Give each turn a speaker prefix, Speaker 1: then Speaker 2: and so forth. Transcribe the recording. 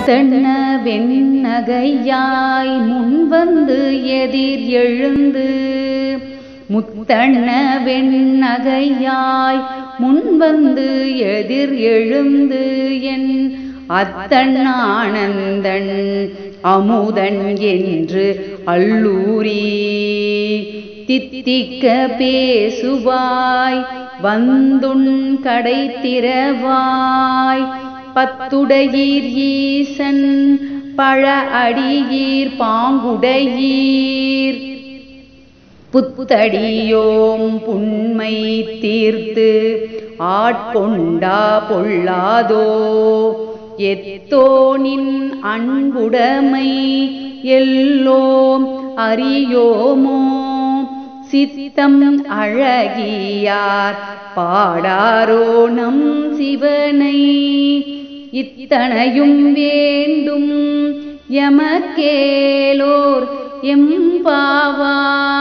Speaker 1: முத்தண்ண வெண்ணகையாய் முன்வந்து எதிர் எழுந்து முத்தண்ண வெண்ணகையாய் முன்வந்து எதிர் எழுந்து என் அத்தன் ஆனந்தன் அமுதன் என்று அல்லூரி தித்திக்க பேசுவாய் வந்துன் கடை திறவாய் பத்துடையீர் ஈசன் பழ அடியீர் பாங்குடையீர் புத்தடியோம் புண்மை தீர்த்து ஆட்கொண்டா பொல்லாதோ எத்தோனின் அன்புடைமை எல்லோம் அறியோமோ சித்தம் அழகியார் பாடாரோ நம் சிவனை இத்தனையும் வேண்டும் எமக்கேலோர் எம்பாவாய்